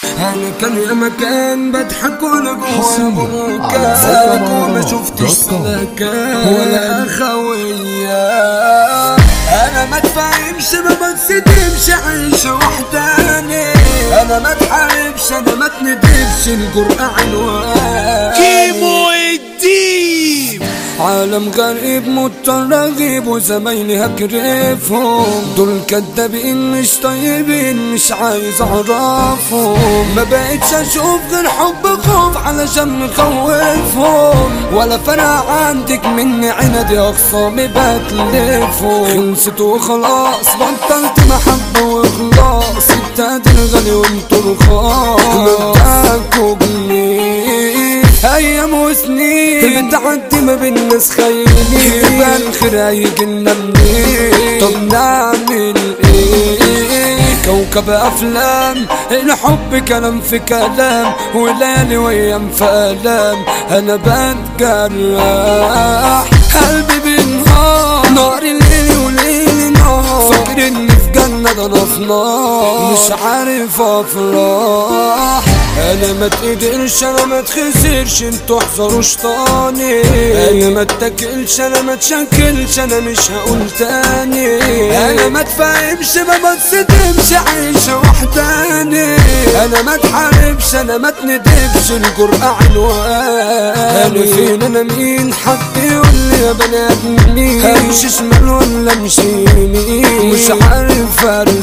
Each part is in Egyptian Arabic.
انا كان يا مكان بضحك وانا جوا حصرياً على بركان موقع وما مهرجانات شفتش دوت كوم. سلكان ولا اخويا انا ما اتفاهمش ما بتصدمش عيش وحداني انا ما اتحاربش انا ما اتندبش الجرأة عنوان كيمو الديب عالم غريب مضطر اغيب وزمايلي هكرفهم دول كدابين مش طيبين مش عايز اعرفهم ما بقتش اشوف غير حب خوف علشان مخوفهم ولا فرق عندك مني عندي اخصامي بتلفهم خلصت وخلاص بطلت محبة واخلاص التاج الغالي وانتو رخاص مبدأكوا جميل ايام وسنين بتعدي ما بين ناس خاينين يبقى الخير هيجيلنا منين طب نعمل ايه كوكب افلام الحب كلام في كلام وليالي وايام في الام انا بتجرح قلبي بينهار نار الليل وليل نهار فاكر اني في جنة ده انا في نار مش عارف افرح انا ما تقدرش انا ما تخسرش انتوا احذروا شطاني انا ما اتكلش انا ما اتشكلش انا مش هقول تاني انا ما اتفاهمش ما بتصدمش عايشة وحداني انا ما اتحاربش انا ما اتندبش الجرأة عنوان انا فين انا مين حد يقول لي يا بني ادم مين امشي شمال ولا امشي يمين مش عارف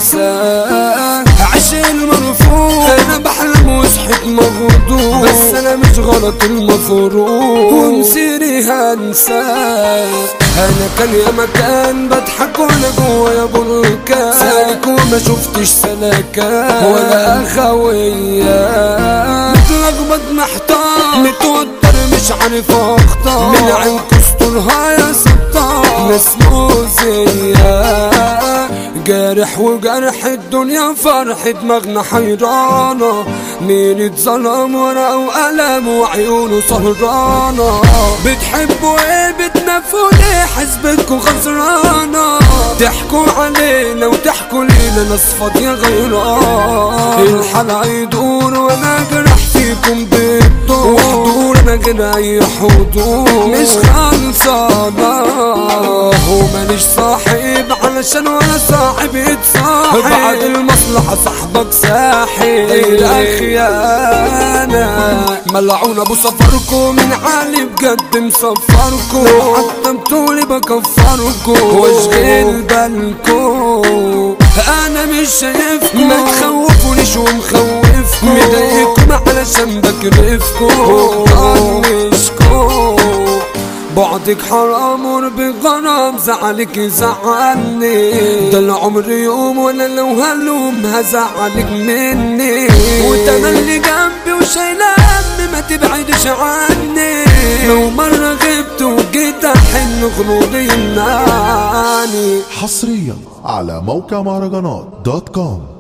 ارسال عشان مرفوض انا بحلم وصحيت مغضوب بس انا مش غلط المفروض ومسيري هنساه انا كان يا مكان بضحك وانا جوايا بركان سالك وما شفتش سلكان ولا اخويا متلخبط محتار متوتر مش عارف اختار من عينكوا استرها يا ستار ناس مؤذية جارح وجرح الدنيا فرح دماغنا حيرانة مين اتظلم ورا وقلم وعيونه سهرانة بتحبوا ايه بتنافوا ليه حسبتكوا خسرانة تحكوا علينا وتحكوا لينا ناس فاضية غيران الحلقة يدور وانا جرح فيكم بالدور وحضور انا غير اي حضور مش خلصانة وماليش صاحب علشان ولا صاحب يتصاحب بعد المصلحة صاحبك ساحب الخيانة ملعون ابو سفركم من عالي بجد مصفركم حتى بطولي بكفركم واشغل بالكم انا مش شايفكم ما تخوفونيش ومخوفكم مضايقكم علشان بكرفكم طنشكم بعدك حرام وربي غرام زعلك يزعلني ده العمر يوم وانا لو هلوم هزعلك مني وتملي جنبي وشايله همي ما تبعدش عني لو مرة غبت وجيت احن غنودي يمنعني حصريا على موقع مهرجانات دوت كوم